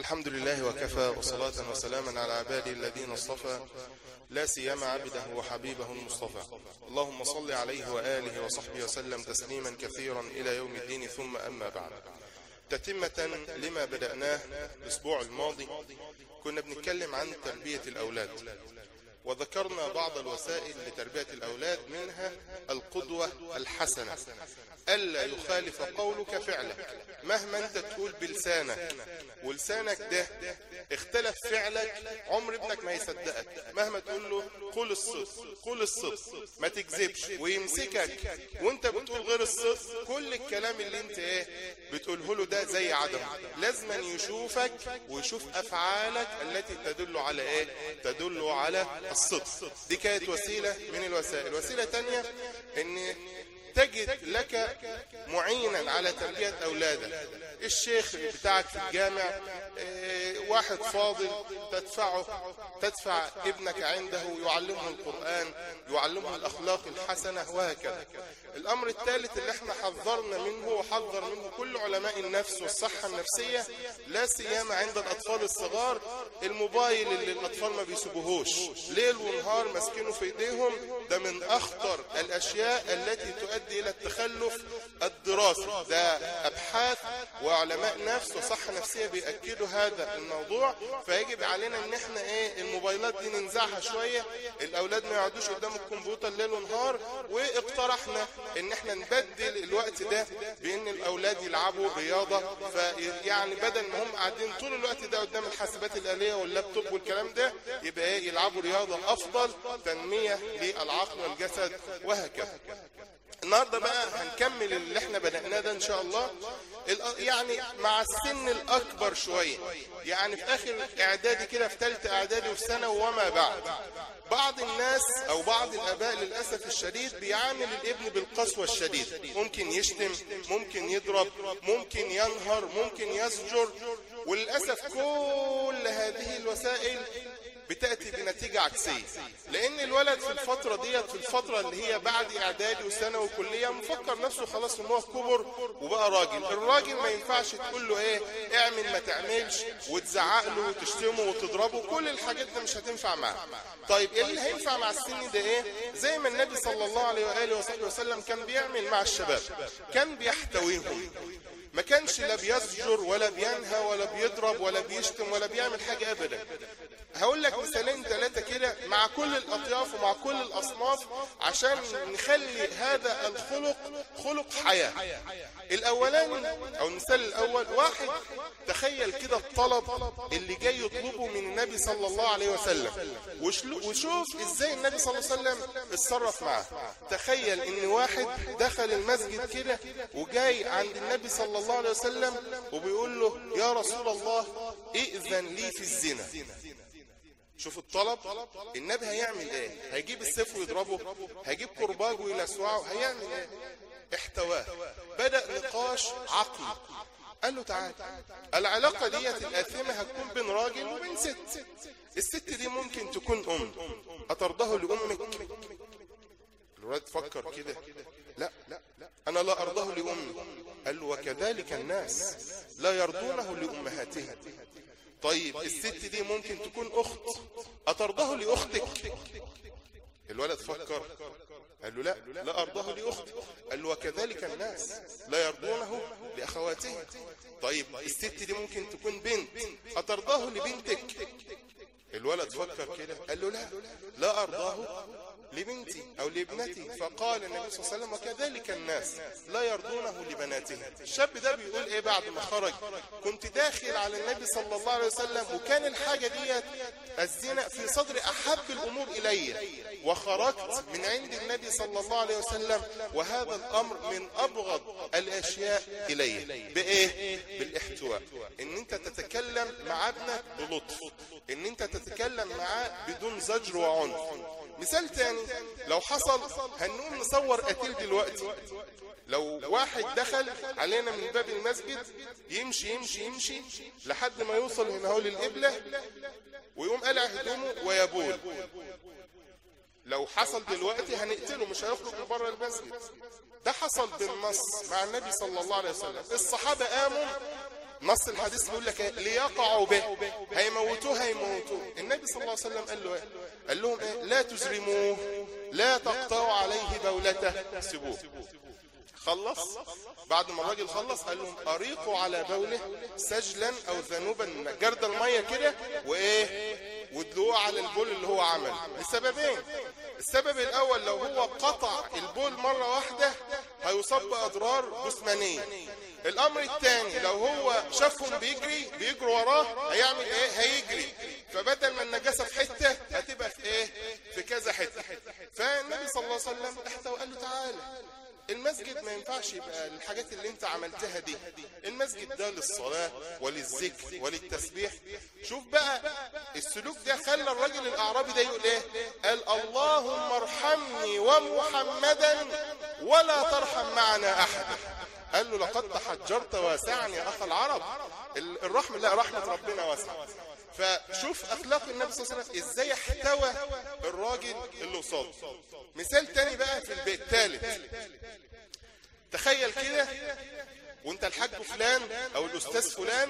الحمد لله وكفى وصلاة وسلاما على عباده الذين اصطفى لا سيما عبده وحبيبه المصطفى اللهم صل عليه وآله وصحبه وسلم تسليما كثيرا إلى يوم الدين ثم أما بعد تتمة لما بدأناه الأسبوع الماضي كنا بنتكلم عن تربية الأولاد وذكرنا بعض الوسائل لتربية الأولاد منها القدوة الحسنة ألا يخالف قولك فعلك مهما أنت تقول بلسانك ولسانك ده اختلف فعلك عمر ابنك ما يصدقك مهما تقول له قول الصدق قول الصدق ما تكذبش ويمسكك وانت بتقول غير الصدق كل الكلام اللي انت ايه بتقوله له ده زي عدم لازما يشوفك ويشوف افعالك التي تدل على ايه تدل على الصدق دي كانت وسيلة من الوسائل وسيلة تانية ان تجد لك معينا على تربية أولادك الشيخ بتاعك في الجامع اه واحد فاضل تدفعه تدفع ابنك عنده يعلمه القرآن يعلمه الأخلاق الحسنة وهكذا الأمر الثالث اللي احنا حذرنا منه وحذر منه كل علماء النفس والصحة النفسية لا سيما عند الأطفال الصغار الموبايل اللي الأطفال ما بيسيبوهوش ليل ونهار ماسكينه في ايديهم ده من أخطر الأشياء التي تؤدي إلى التخلف الدراسي ده أبحاث وعلماء نفس وصحة نفسية بيأكدوا هذا الموضوع فيجب علينا ان احنا ايه الموبايلات دي ننزعها شوية الاولاد ما يقعدوش قدام الكمبيوتر ليل ونهار واقترحنا ان احنا نبدل الوقت ده بان الاولاد يلعبوا رياضة فيعني بدل ما هم قاعدين طول الوقت ده قدام الحاسبات الآلية واللابتوب والكلام ده يبقى ايه يلعبوا رياضة افضل تنمية للعقل والجسد وهكذا النهاردة بقى هنكمل اللي احنا بدأناه ده ان شاء الله يعني مع السن الاكبر شوية يعني في اخر اعدادي كده في ثالثه اعدادي وفي سنة وما بعد بعض الناس او بعض الاباء للأسف الشديد بيعامل الابن بالقسوة الشديدة ممكن يشتم ممكن يضرب ممكن ينهر ممكن يسجر وللأسف كل هذه الوسائل بتأتي بنتيجة عكسية لأن الولد في الفترة ديت في الفترة اللي هي بعد إعدادي وسنة وكلية مفكر نفسه خلاص إن هو كبر وبقى راجل الراجل ما ينفعش تقول له إيه اعمل ما تعملش وتزعق له وتشتمه وتضربه كل الحاجات دي مش هتنفع معاه طيب إيه اللي هينفع مع السن ده إيه زي ما النبي صلى الله عليه وآله وصحبه وسلم كان بيعمل مع الشباب كان بيحتويهم ما كانش لا بيزجر ولا بينهى ولا بيضرب ولا بيشتم ولا بيعمل حاجة أبدا هقول لك مثالين ثلاثة كده مع كل الأطياف ومع كل الأصناف عشان نخلي هذا الخلق خلق حياة الأولاني أو المثال الأول واحد تخيل كده الطلب اللي جاي يطلبه من النبي صلى الله عليه وسلم وشوف ازاي النبي صلى الله عليه وسلم اتصرف معاه تخيل ان واحد دخل المسجد كده وجاي عند النبي صلى الله عليه وسلم وبيقول له يا رسول الله ائذن لي في الزنا شوف الطلب النبي هيعمل ايه هيجيب السيف ويضربه هيجيب كرباج ويلسوعه هيعمل ايه احتواه بدأ نقاش عقلي قال له تعال العلاقة ديت الآثمة هتكون بين راجل وبين ست الست دي ممكن تكون أم أترضه لأمك الولاد فكر كده لا لا أنا لا أرضه لأمي قال له وكذلك الناس لا يرضونه لأمهاتهم طيب الست دي ممكن تكون أخت أترضه لأختك الولد فكر قال له لا لا أرضه لأختي قال له وكذلك الناس لا يرضونه لأخواتهم طيب الست دي ممكن تكون بنت أترضاه لبنتك الولد فكر كده قال له لا لا أرضاه لبنتي أو لابنتي فقال النبي صلى الله عليه وسلم وكذلك الناس لا يرضونه لبناتهم الشاب ده بيقول ايه بعد ما خرج كنت داخل على النبي صلى الله عليه وسلم وكان الحاجة ديت الزنا في صدر أحب الأمور إلي وخرجت من عند النبي صلى الله عليه وسلم وهذا الأمر من أبغض الأشياء إلي بإيه؟ بالاحتواء إن أنت تتكلم مع ابنك بلطف إن أنت تتكلم معاه بدون زجر وعنف مثال تاني لو حصل هنقوم نصور قتيل دلوقتي لو واحد دخل علينا من باب المسجد يمشي يمشي يمشي لحد ما يوصل هنا هو للقبلة ويقوم قلع هدومه ويبول لو حصل دلوقتي هنقتله مش هيخرج من بره المسجد ده حصل بالنص مع النبي صلى الله عليه وسلم الصحابة قاموا نص الحديث بيقول لك إيه؟ ليقعوا به هيموتوه هيموتوه النبي صلى الله عليه وسلم قال له ايه قال لهم ايه لا تزرموه لا تقطعوا عليه بولته سيبوه خلص بعد ما الراجل خلص قال لهم اريقوا على بوله سجلا او ذنوبا جرد الميه كده وايه ودلوه على البول اللي هو عمله لسببين السبب الاول لو هو قطع البول مره واحده هيصاب باضرار جسمانيه الامر الثاني لو هو شافهم بيجري بيجروا وراه هيعمل ايه هيجري فبدل ما النجاسه في حته هتبقى في ايه في كذا حته فالنبي صلى الله عليه وسلم احتى وقال له تعالى المسجد ما ينفعش يبقى الحاجات اللي انت عملتها دي المسجد ده للصلاة وللذكر وللتسبيح شوف بقى السلوك ده خلى الراجل الاعرابي ده يقول ايه قال اللهم ارحمني ومحمدا ولا ترحم معنا احدا قال له لقد تحجرت واسعني يا اخ العرب الرحمة لا رحمة ربنا واسعة فشوف اخلاق النبي صلى الله عليه وسلم ازاي احتوى الراجل اللي قصاده مثال تاني بقى في البيت ثالث تخيل كده وانت الحاج فلان او الاستاذ فلان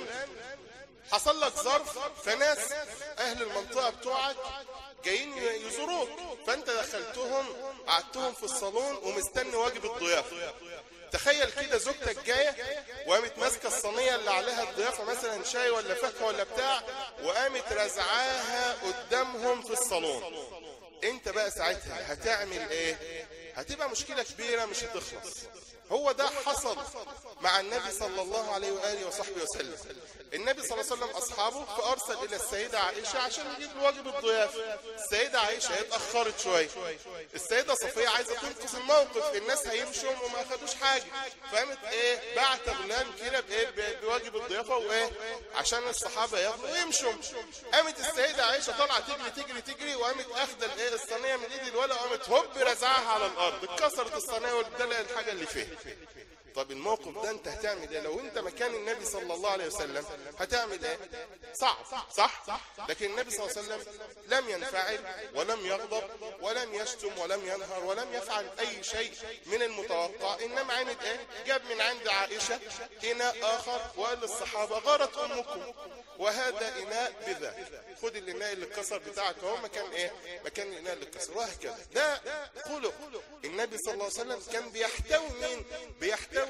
حصل لك ظرف فناس اهل المنطقة بتوعك جايين يزوروك فانت دخلتهم قعدتهم في الصالون ومستني واجب الضيافة تخيل كده زوجتك جايه وقامت ماسكه الصينيه اللي عليها الضيافه مثلا شاي ولا فاكهه ولا بتاع وقامت رزعاها قدامهم في الصالون انت بقى ساعتها هتعمل ايه هتبقى مشكله كبيره مش هتخلص هو ده حصل مع النبي صلى الله عليه وآله وصحبه وسلم النبي صلى الله عليه وسلم أصحابه فأرسل إلى السيدة عائشة عشان يجيب واجب الضيافة السيدة عائشة اتأخرت شوية السيدة صفية عايزة تنقذ الموقف الناس هيمشوا وما أخدوش حاجة فقامت إيه بعت غلام كده بإيه بواجب الضيافة وإيه عشان الصحابة ياخدوا ويمشوا قامت السيدة عائشة طالعة تجري تجري تجري وقامت أخذ الإيه الصينية من إيد الولد وقامت هوب رزعها على الأرض اتكسرت الصينية وادالها الحاجة اللي فيها طب الموقف ده انت هتعمل ايه لو انت مكان النبي صلى الله عليه وسلم هتعمل ايه صعب صح لكن النبي صلى الله عليه وسلم لم ينفعل ولم يغضب ولم يشتم ولم ينهر ولم يفعل اي شيء من المتوقع انما عند ايه جاب من عند عائشة اناء اخر وقال للصحابة غارت امكم وهذا اناء بذا خد الاناء اللي اتكسر بتاعك اهو مكان ايه مكان الاناء اللي اتكسر وهكذا ده خلق النبي صلى الله عليه وسلم كان بيحتوي مين بيحتوي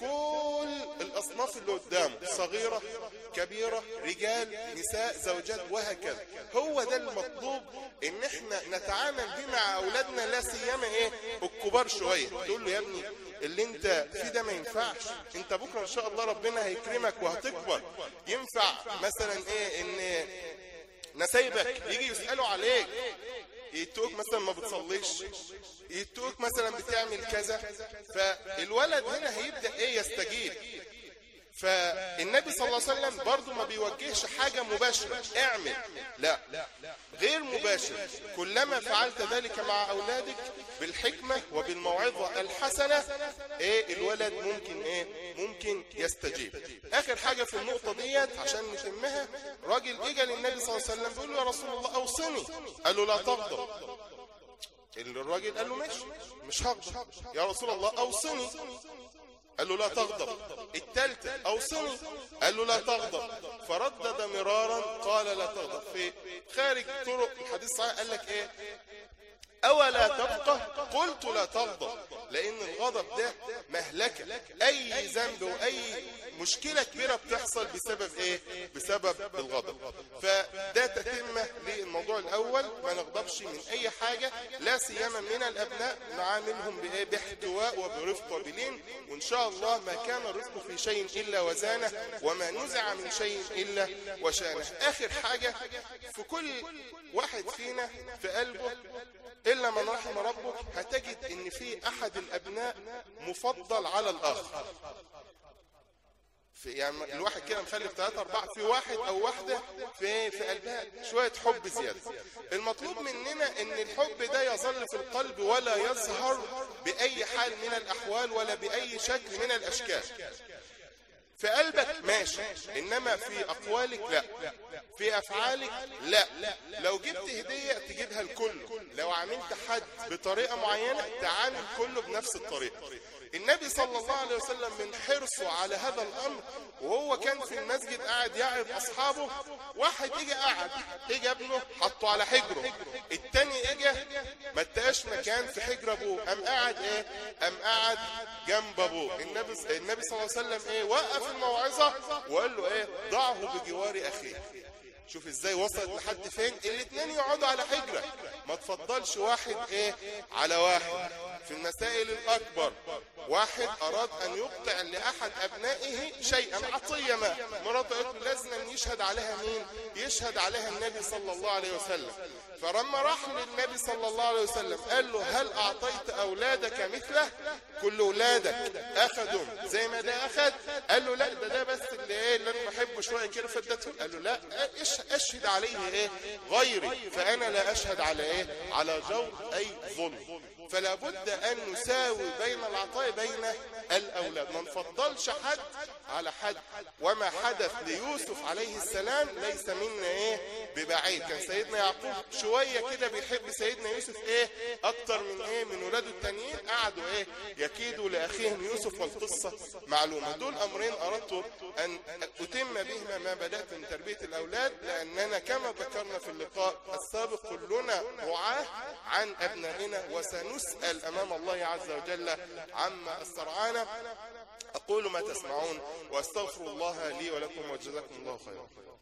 كل الاصناف اللي قدامه صغيرة كبيرة رجال نساء زوجات وهكذا هو ده المطلوب ان احنا نتعامل بيه مع اولادنا لا سيما ايه الكبار شوية تقول له يا ابني اللي انت في ده ما ينفعش انت بكرة ان شاء الله ربنا هيكرمك وهتكبر ينفع مثلا ايه ان نسايبك يجي يسألوا عليك يتوك مثلا ما بتصليش يتوك مثلا بتعمل كذا فالولد هنا هيبدأ ايه يستجيب فالنبي صلى الله عليه وسلم برضو ما بيوجهش حاجة مباشرة اعمل لا غير مباشر كلما فعلت ذلك مع أولادك بالحكمة وبالموعظة الحسنة ايه الولد ممكن ايه ممكن يستجيب اخر حاجة في النقطة ديت عشان نتمها راجل اجى للنبي صلى الله عليه وسلم بيقول له يا رسول الله اوصني قال له لا تغضب الراجل قال له مش مش هغضب يا رسول الله اوصني قال له لا تغضب الثالثة أوصني قال له لا تغضب فردد مرارا قال لا تغضب في خارج طرق الحديث صحيح قال لك ايه أولا تبقى قلت لا تغضب لأن الغضب ده مهلكة أي ذنب وأي مشكلة كبيرة بتحصل بسبب إيه؟ بسبب الغضب فده تتمة للموضوع الأول ما نغضبش من أي حاجة لا سيما من الأبناء نعاملهم بإيه؟ باحتواء وبرفق وبلين وإن شاء الله ما كان الرفق في شيء إلا وزانه وما نزع من شيء إلا وشانه آخر حاجة في كل واحد فينا في قلبه إلا من رحم ربك هتجد إن في أحد الأبناء مفضل على الآخر في يعني الواحد كده مخلف ثلاثة أربعة في واحد أو واحدة في في قلبها شوية حب زيادة المطلوب مننا إن الحب ده يظل في القلب ولا يظهر بأي حال من الأحوال ولا بأي شكل من الأشكال في قلبك ماشي انما في اقوالك لا في افعالك لا لو جبت هدية تجيبها الكل لو عملت حد بطريقة معينة تعامل كله بنفس الطريقة النبي صلى الله عليه وسلم من حرصه على هذا الامر وهو كان في المسجد قاعد يعظ اصحابه واحد اجى قعد اجى ابنه حطه على حجره التاني اجى ما اتقاش مكان في حجر ابوه قام قاعد ايه قام قاعد جنب ابوه النبي النبي صلى الله عليه وسلم ايه وقف الموعظه وقال له ايه ضعه بجوار اخيه شوف ازاي وصلت لحد فين الاثنين يقعدوا على حجرة ما تفضلش واحد ايه على واحد في المسائل الاكبر واحد اراد ان يقطع لاحد ابنائه شيئا عطية ما مراته قالت له لازم أن يشهد عليها مين يشهد عليها النبي صلى الله عليه وسلم فلما راح للنبي صلى الله عليه وسلم قال له هل اعطيت اولادك مثله كل اولادك اخذوا زي ما ده اخذ قال له لا ده ده بس اللي ايه اللي انا بحبه شويه كده فدته قال له لا اشهد عليه ايه غيري فانا لا اشهد على ايه على جور اي ظلم فلا بد ان نساوي بين العطاء بين الاولاد ما نفضلش حد على حد وما حدث ليوسف عليه السلام ليس منا ايه ببعيد كان سيدنا يعقوب شويه كده بيحب سيدنا يوسف ايه اكتر من ايه من ولاده التانيين قعدوا ايه يكيدوا لاخيهم يوسف والقصه معلومه دول امرين اردت ان اتم بهما ما بدات من تربيه الاولاد لاننا كما ذكرنا في اللقاء السابق كلنا رعاه عن ابنائنا وسنسال امام الله عز وجل عما استرعانا اقول ما تسمعون واستغفر الله لي ولكم وجزاكم الله خيرا